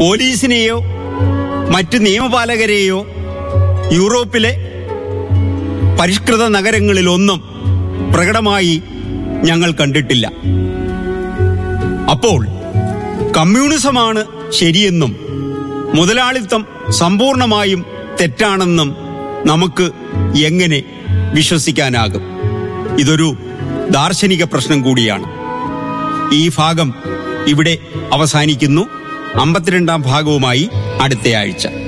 പോലീസിനെയോ മറ്റ് നിയമപാലകരെയോ യൂറോപ്പിലെ പരിഷ്കൃത നഗരങ്ങളിലൊന്നും പ്രകടമായി ഞങ്ങൾ കണ്ടിട്ടില്ല അപ്പോൾ കമ്മ്യൂണിസമാണ് ശരിയെന്നും മുതലാളിത്തം സമ്പൂർണമായും തെറ്റാണെന്നും നമുക്ക് എങ്ങനെ വിശ്വസിക്കാനാകും ഇതൊരു ദാർശനിക പ്രശ്നം കൂടിയാണ് ഈ ഭാഗം ഇവിടെ അവസാനിക്കുന്നു അമ്പത്തിരണ്ടാം ഭാഗവുമായി അടുത്തയാഴ്ച